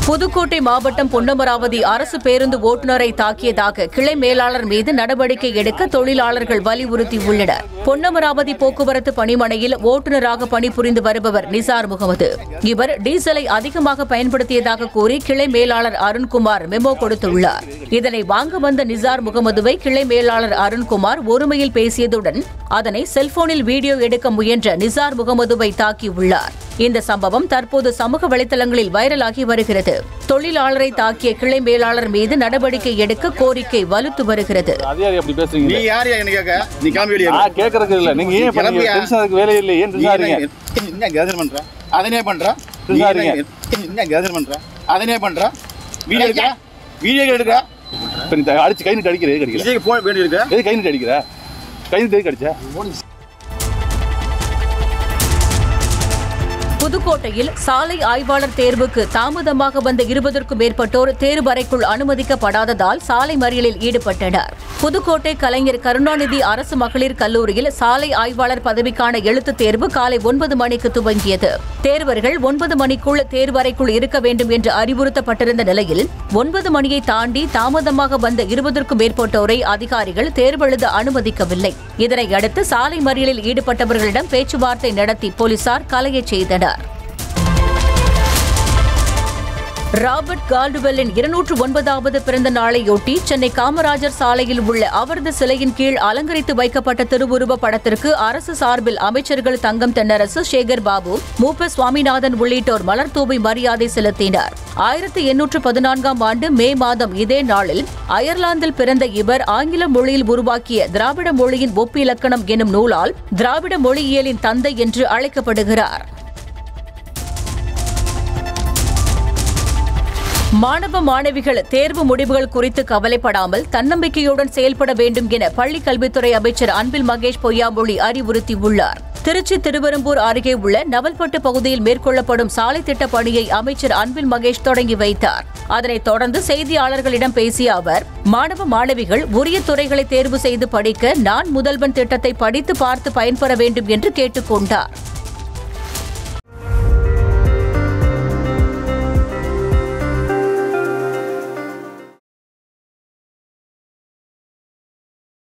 புதுக்கோட்டை மாவட்டம் பொன்னமராவதி அரசு பேருந்து ஓட்டுநரை தாக்கியதாக கிளை மேலாளர் மீது நடவடிக்கை எடுக்க தொழிலாளர்கள் வலியுறுத்தியுள்ளனர் பொன்னமராவதி போக்குவரத்து பணிமனையில் ஓட்டுநராக பணிபுரிந்து வருபவர் நிசார் முகமது இவர் டீசலை அதிகமாக பயன்படுத்தியதாக கூறி கிளை மேலாளர் அருண்குமார் மெமோ கொடுத்துள்ளார் இதனை வாங்க வந்த நிசார் முகமதுவை கிளை மேலாளர் அருண்குமார் ஒருமையில் பேசியதுடன் அதனை செல்போனில் வீடியோ எடுக்க முயன்ற நிசார் முகமதுவை தாக்கியுள்ளார் இந்த சம்பவம் தற்போது சமூக வலைதளங்களில் வைரலாகி வருகிறது தொழிலாளரை தாக்கிய கிளை மேலாளர் மீது நடவடிக்கை எடுக்க கோரிக்கை வலுத்து வருகிறது அதிகாரி அப்படி பேசுறீங்க நீ யார் என்ன கேட்க நீ கிளம்பி வெளியே நான் கேட்கறதுக்கு இல்ல நீங்க ஏன் பண்ணீங்க கிளம்பியா? டென்ஷன் அதுக்கு வேலையே இல்லை ஏன் நீ விசாரிங்க என்ன என்ன கேதர் பண்ற அதனே பண்ற நீ விசாரிங்க. என்ன என்ன கேதர் பண்ற அதனே பண்ற வீடியோ எடுக்க வீடியோ எடுக்க இப்ப நீ த- அடிச்சு கை நீட்டு அடிக்கிற எதுக்கு அடிக்கிற விஜய்க்கு போன் வேண்டி இருக்க எது கை நீட்டு அடிக்கிற கை நீட்டு எதுக்கு அடிச்ச புதுக்கோட்டையில் சாலை ஆய்வாளர் தேர்வுக்கு தாமதமாக வந்த இருபதற்கும் மேற்பட்டோர் தேர்வறைக்குள் அனுமதிக்கப்படாததால் சாலை மறியலில் ஈடுபட்டனர் புதுக்கோட்டை கலைஞர் கருணாநிதி அரசு மகளிர் கல்லூரியில் சாலை ஆய்வாளர் பதவிக்கான எழுத்துத் தேர்வு காலை ஒன்பது மணிக்கு துவங்கியது தேர்வர்கள் ஒன்பது மணிக்குள் தேர்வறைக்குள் இருக்க வேண்டும் என்று அறிவுறுத்தப்பட்டிருந்த நிலையில் ஒன்பது மணியை தாண்டி தாமதமாக வந்த இருபதற்கும் மேற்பட்டோரை அதிகாரிகள் தேர்வெழுத அனுமதிக்கவில்லை இதனை அடுத்து சாலை மறியலில் ஈடுபட்டவர்களிடம் பேச்சுவார்த்தை நடத்தி போலீசார் கலையச் செய்தனர் ராபர்ட் கால்டுவெல்லின் இருநூற்று ஒன்பதாவது பிறந்த நாளையொட்டி சென்னை காமராஜர் சாலையில் உள்ள அவரது சிலையின் கீழ் அலங்கரித்து வைக்கப்பட்ட திருவுருவ படத்திற்கு அரசு சார்பில் அமைச்சர்கள் தங்கம் தென்னரசு சேகர் பாபு மு ப சுவாமிநாதன் உள்ளிட்டோர் மலர் தூவி மரியாதை செலுத்தினர் ஆயிரத்தி எண்ணூற்று பதினான்காம் ஆண்டு மே மாதம் இதே நாளில் அயர்லாந்தில் பிறந்த இவர் ஆங்கில மொழியில் உருவாக்கிய திராவிட மொழியின் ஒப்பிலக்கணம் எனும் நூலால் திராவிட மொழியியலின் தந்தை என்று அழைக்கப்படுகிறார் மாணவ மாணவிகள் தேர்வு முடிவுகள் குறித்து கவலைப்படாமல் தன்னம்பிக்கையுடன் செயல்பட வேண்டும் என பள்ளிக் கல்வித்துறை அமைச்சர் அன்பில் மகேஷ் பொய்யாமொழி அறிவுறுத்தியுள்ளார் திருச்சி திருவெரும்பூர் அருகே உள்ள நவல்பட்டு பகுதியில் மேற்கொள்ளப்படும் சாலை திட்ட பணியை அமைச்சர் அன்பில் மகேஷ் தொடங்கி வைத்தார் அதனைத் தொடர்ந்து செய்தியாளர்களிடம் பேசிய அவர் மாணவ மாணவிகள் உரிய துறைகளை தேர்வு செய்து படிக்க நான் முதல்வன் திட்டத்தை படித்து பார்த்து பயன்பெற வேண்டும் என்று கேட்டுக் கொண்டார்